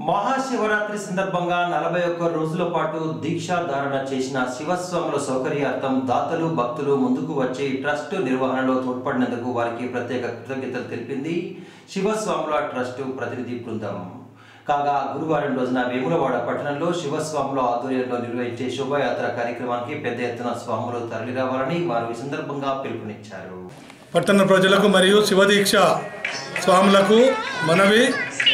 మహాశివరాత్రి సందర్భంగా నలభై ఒక్క రోజుల పాటు దీక్షా ధారణ చేసిన శివస్వాముల సౌకర్యార్థం దాతలు భక్తులు ముందుకు వచ్చి ట్రస్ట్ నిర్వహణలో తోడ్పడినందుకు వారికి ప్రత్యేక కృతజ్ఞతలు తెలిపింది శివస్వాముల ట్రస్ట్ ప్రతినిధి బృందం కాగా గురువారం రోజున వేములవాడ పట్టణంలో శివస్వాముల ఆధ్వర్యంలో నిర్వహించే శోభాయాత్ర కార్యక్రమానికి పెద్ద ఎత్తున స్వాములు తరలిరావాలని వారు ఈ సందర్భంగా పిలుపునిచ్చారు పట్టణ ప్రజలకు మరియు శివదీక్ష స్వాములకు మనవి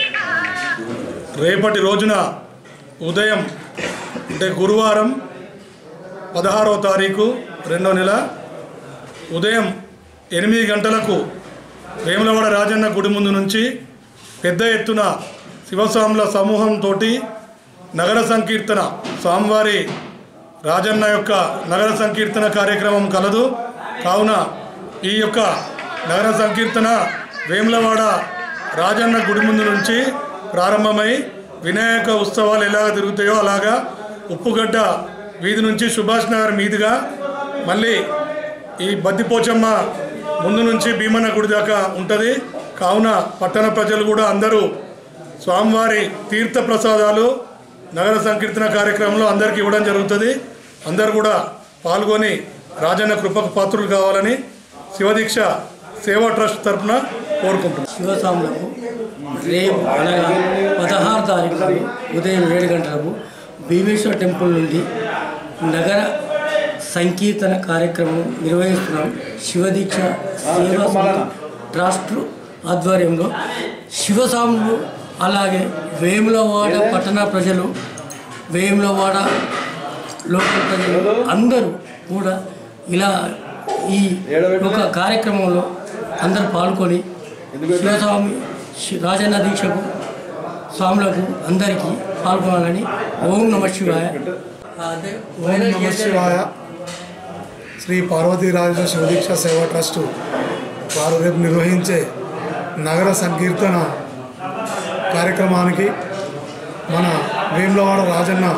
రేపటి రోజున ఉదయం అంటే గురువారం పదహారవ తారీఖు రెండో నెల ఉదయం ఎనిమిది గంటలకు వేములవాడ రాజన్న గుడి ముందు నుంచి పెద్ద ఎత్తున శివస్వాముల సమూహంతో నగర సంకీర్తన స్వామివారి రాజన్న యొక్క నగర సంకీర్తన కార్యక్రమం కలదు కావున ఈ యొక్క నగర సంకీర్తన వేములవాడ రాజన్న గుడి ముందు నుంచి ప్రారంభమై వినాయక ఉత్సవాలు ఎలాగ తిరుగుతాయో అలాగా ఉప్పుగడ్డ వీధి నుంచి సుభాష్ నగర్ మీదుగా మళ్ళీ ఈ బద్దిపోచమ్మ ముందు నుంచి భీమన్న గుడి దాకా ఉంటుంది కావున పట్టణ ప్రజలు కూడా అందరూ స్వామివారి తీర్థ ప్రసాదాలు నగర సంకీర్తన కార్యక్రమంలో అందరికీ ఇవ్వడం జరుగుతుంది అందరు కూడా పాల్గొని రాజన్న కృపకు పాత్రులు కావాలని శివదీక్ష సేవా ట్రస్ట్ తరఫున కోరుకుంటున్నాం శివస్వాములకు రేపు అనగా పదహారు తారీఖు ఉదయం ఏడు గంటలకు భీమేశ్వర టెంపుల్ నుండి నగర సంకీర్తన కార్యక్రమం నిర్వహిస్తున్నాం శివదీక్ష సేవా సంస్థ ట్రస్ట్ ఆధ్వర్యంలో శివస్వాములు అలాగే వేములవాడ పట్టణ ప్రజలు వేములవాడ లోకల్ ప్రజలు అందరూ కూడా ఇలా ఈ ఒక కార్యక్రమంలో అందరూ పాల్గొని శివస్వామి శి- రాజన్న దీక్షకు స్వాములకు అందరికీ పాల్గొనాలని ఓం నమ శివాయ అదే ఓం నమ శివాయ శ్రీ పార్వతీరాజ శివదీక్ష సేవా ట్రస్టు వారు రేపు నిర్వహించే నగర సంకీర్తన కార్యక్రమానికి మన వేములవాడ రాజన్న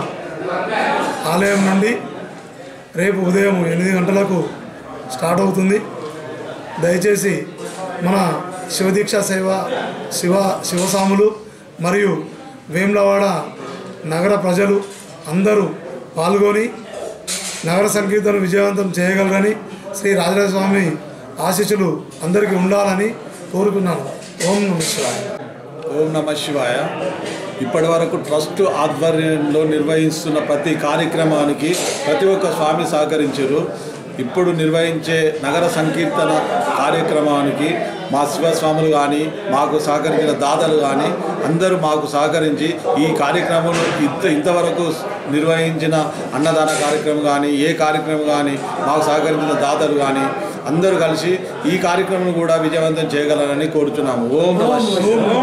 ఆలయం నుండి రేపు ఉదయం ఎనిమిది గంటలకు స్టార్ట్ అవుతుంది దయచేసి మన శివదీక్ష సేవ శివ శివసాములు మరియు వేములవాడ నగర ప్రజలు అందరూ పాల్గొని నగర సంకీర్తన విజయవంతం చేయగలరని శ్రీ రాజరాజ స్వామి ఆశీస్సులు అందరికీ ఉండాలని కోరుకున్నాను ఓం నమ శివాయ ఓం నమ శివాయ ఇప్పటి వరకు ట్రస్ట్ ఆధ్వర్యంలో నిర్వహిస్తున్న ప్రతి కార్యక్రమానికి ప్రతి ఒక్క స్వామి సహకరించారు ఇప్పుడు నిర్వహించే నగర సంకీర్తన కార్యక్రమానికి మా శివస్వాములు కానీ మాకు సహకరించిన దాతలు కానీ అందరూ మాకు సహకరించి ఈ కార్యక్రమంలో ఇంత ఇంతవరకు నిర్వహించిన అన్నదాన కార్యక్రమం కానీ ఏ కార్యక్రమం కానీ మాకు సహకరించిన దాతలు కానీ అందరూ కలిసి ఈ కార్యక్రమం కూడా విజయవంతం చేయగలరని కోరుతున్నాము ఓం నమ శివాయ